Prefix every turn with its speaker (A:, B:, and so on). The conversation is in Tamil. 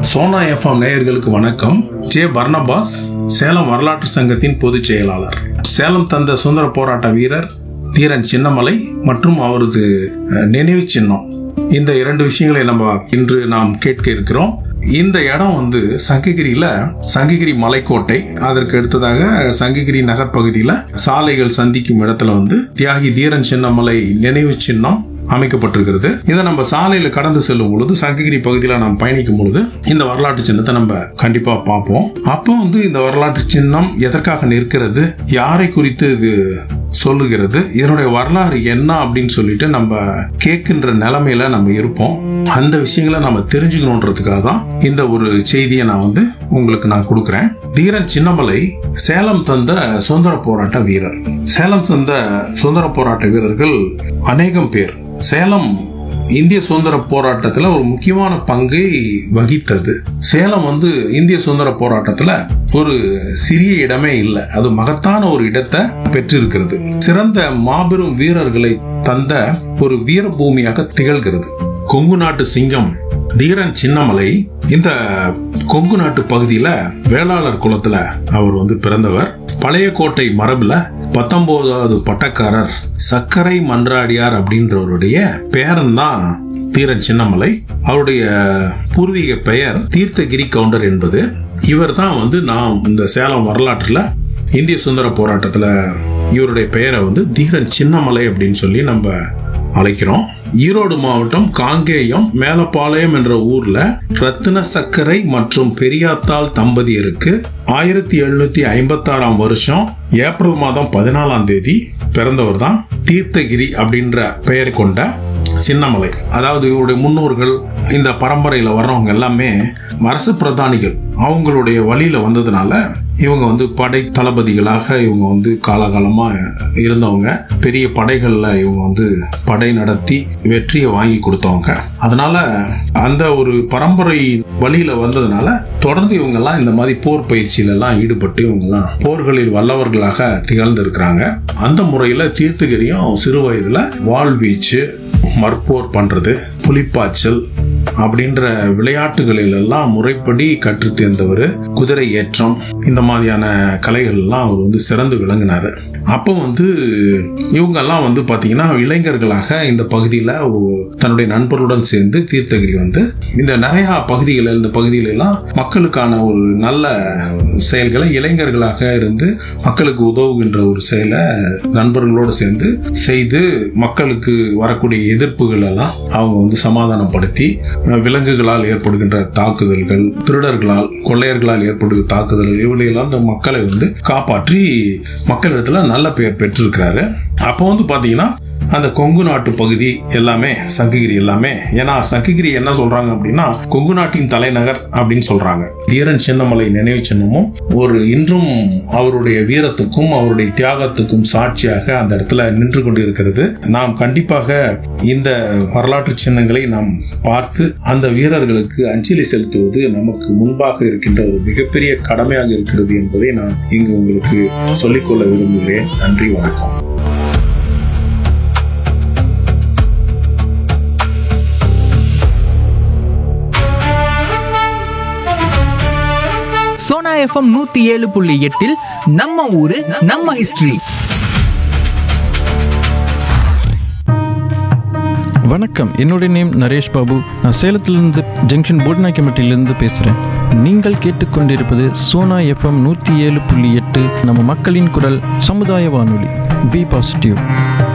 A: சோனா எஃப்எம் நேயர்களுக்கு வணக்கம் ஜே பர்னபாஸ் சேலம் வரலாற்று சங்கத்தின் பொதுச் செயலாளர் சேலம் தந்த சுதந்திர போராட்ட வீரர் தீரன் சின்னமலை மற்றும் அவரது அஹ், நினைவு சின்னம் இந்த இரண்டு விஷயங்களை நம்ம இன்று நாம் கேட்க இருக்கிறோம் இந்த இடம் வந்து சங்ககிரியில சங்ககிரி மலைக்கோட்டை அதற்கு அடுத்ததாக சங்ககிரி நகர் பகுதியில சாலைகள் சந்திக்கும் இடத்துல வந்து தியாகி தீரன் சின்னமலை நினைவு சின்னம் அமைக்கப்பட்டிருக்கிறது இதை நம்ம சாலையில கடந்து செல்லும் பொழுது சங்ககிரி பகுதியில் நாம் பயணிக்கும் பொழுது இந்த வரலாற்று சின்னத்தை நம்ம கண்டிப்பா பார்ப்போம் அப்போ வந்து இந்த வரலாற்று சின்னம் எதற்காக நிற்கிறது யாரை குறித்து இது சொல்லுகிறது இதனுடைய வரலாறு என்ன அப்படின்னு சொல்லிட்டு நம்ம கேட்கின்ற நிலைமையில நம்ம இருப்போம் அந்த விஷயங்களை நம்ம தெரிஞ்சுக்கணுன்றதுக்காக தான் இந்த ஒரு செய்தியை நான் வந்து உங்களுக்கு நான் கொடுக்குறேன் தீரன் சின்னமலை சேலம் தந்த சுதந்திர போராட்ட வீரர் சேலம் தந்த சுதந்திர போராட்ட வீரர்கள் அநேகம் பேர் சேலம் இந்திய சுதந்திர போராட்டத்துல ஒரு முக்கியமான பங்கை வகித்தது சேலம் வந்து இந்திய சுதந்திர போராட்டத்துல ஒரு சிறிய இடமே இல்லை அது மகத்தான ஒரு இடத்தை பெற்றிருக்கிறது சிறந்த மாபெரும் வீரர்களை தந்த ஒரு வீரபூமியாக திகழ்கிறது கொங்கு நாட்டு சிங்கம் தீரன் சின்னமலை இந்த கொங்கு நாட்டு பகுதியில வேளாளர் குலத்துல அவர் வந்து பிறந்தவர் பழைய கோட்டை மரபுல பத்தொன்பதாவது பட்டக்காரர் சக்கரை மன்றாடியார் அப்படின்றவருடைய பேரன் தான் தீரன் சின்னமலை அவருடைய பூர்வீக பெயர் தீர்த்தகிரி கவுண்டர் என்பது இவர் தான் வந்து நாம் இந்த சேலம் வரலாற்றுல இந்திய சுதந்திர போராட்டத்துல இவருடைய பெயரை வந்து தீரன் சின்னமலை அப்படின்னு சொல்லி நம்ம அழைக்கிறோம் ஈரோடு மாவட்டம் காங்கேயம் மேலப்பாளையம் என்ற ஊர்ல ரத்தின சக்கரை மற்றும் பெரியாத்தாள் தம்பதியருக்கு ஆயிரத்தி எழுநூத்தி ஐம்பத்தி ஆறாம் வருஷம் ஏப்ரல் மாதம் பதினாலாம் தேதி பிறந்தவர் தான் தீர்த்தகிரி அப்படின்ற பெயர் கொண்ட சின்னமலை அதாவது இவருடைய முன்னோர்கள் இந்த பரம்பரையில வர்றவங்க எல்லாமே அரசு பிரதானிகள் அவங்களுடைய வழியில வந்ததுனால இவங்க வந்து படை தளபதிகளாக இவங்க வந்து காலகாலமா இருந்தவங்க பெரிய படைகள்ல இவங்க வந்து படை நடத்தி வெற்றியை வாங்கி கொடுத்தவங்க அதனால அந்த ஒரு பரம்பரை வழியில வந்ததுனால தொடர்ந்து இவங்க எல்லாம் இந்த மாதிரி போர் பயிற்சியில எல்லாம் ஈடுபட்டு இவங்க எல்லாம் போர்களில் வல்லவர்களாக திகழ்ந்து இருக்கிறாங்க அந்த முறையில தீர்த்தகிரியும் சிறு வயதுல வாழ்வீச்சு மற்போர் பண்றது புலிப்பாய்ச்சல் அப்படின்ற விளையாட்டுகளில் எல்லாம் முறைப்படி கற்று தேர்ந்தவர் குதிரை ஏற்றம் இந்த மாதிரியான கலைகள் எல்லாம் அவர் வந்து சிறந்து விளங்கினாரு அப்போ வந்து இவங்க எல்லாம் வந்து பாத்தீங்கன்னா இளைஞர்களாக இந்த பகுதியில் தன்னுடைய நண்பர்களுடன் சேர்ந்து தீர்த்தகிரி வந்து இந்த நிறைய பகுதிகளில் இந்த பகுதியில எல்லாம் மக்களுக்கான ஒரு நல்ல செயல்களை இளைஞர்களாக இருந்து மக்களுக்கு உதவுகின்ற ஒரு செயலை நண்பர்களோடு சேர்ந்து செய்து மக்களுக்கு வரக்கூடிய எதிர்ப்புகள் எல்லாம் அவங்க வந்து சமாதானப்படுத்தி அஹ், விலங்குகளால் ஏற்படுகின்ற தாக்குதல்கள் திருடர்களால் கொள்ளையர்களால் ஏற்படுகிற தாக்குதல்கள் இவளையெல்லாம் அந்த மக்களை வந்து காப்பாற்றி மக்களிடத்துல நல்ல பெயர் பெற்றிருக்கிறாரு அப்போ வந்து பாத்தீங்கன்னா அந்த கொங்கு நாட்டு பகுதி எல்லாமே சங்ககிரி எல்லாமே ஏன்னா சங்ககிரி என்ன சொல்றாங்க அப்படின்னா கொங்கு நாட்டின் தலைநகர் அப்படின்னு சொல்றாங்க தீரன் சின்னமலை நினைவு சின்னமும் ஒரு இன்றும் அவருடைய வீரத்துக்கும் அவருடைய தியாகத்துக்கும் சாட்சியாக அந்த இடத்துல நின்று கொண்டிருக்கிறது நாம் கண்டிப்பாக இந்த வரலாற்று சின்னங்களை நாம் பார்த்து அந்த வீரர்களுக்கு அஞ்சலி செலுத்துவது நமக்கு முன்பாக இருக்கின்ற ஒரு மிகப்பெரிய கடமையாக இருக்கிறது என்பதை நான் இங்கு உங்களுக்கு சொல்லிக்கொள்ள விரும்புகிறேன் நன்றி வணக்கம்
B: சோனா எஃப்எம் நூத்தி ஏழு புள்ளி எட்டில் நம்ம ஊரு நம்ம ஹிஸ்டரி
C: வணக்கம் என்னுடைய நேம் நரேஷ் பாபு நான் சேலத்திலிருந்து ஜங்ஷன் போட்னாக்கிமட்டிலிருந்து பேசுகிறேன் நீங்கள் கேட்டுக்கொண்டிருப்பது சோனா எஃப்எம் நூற்றி ஏழு புள்ளி எட்டு நம்ம மக்களின் குரல் சமுதாய வானொலி பி பாசிட்டிவ்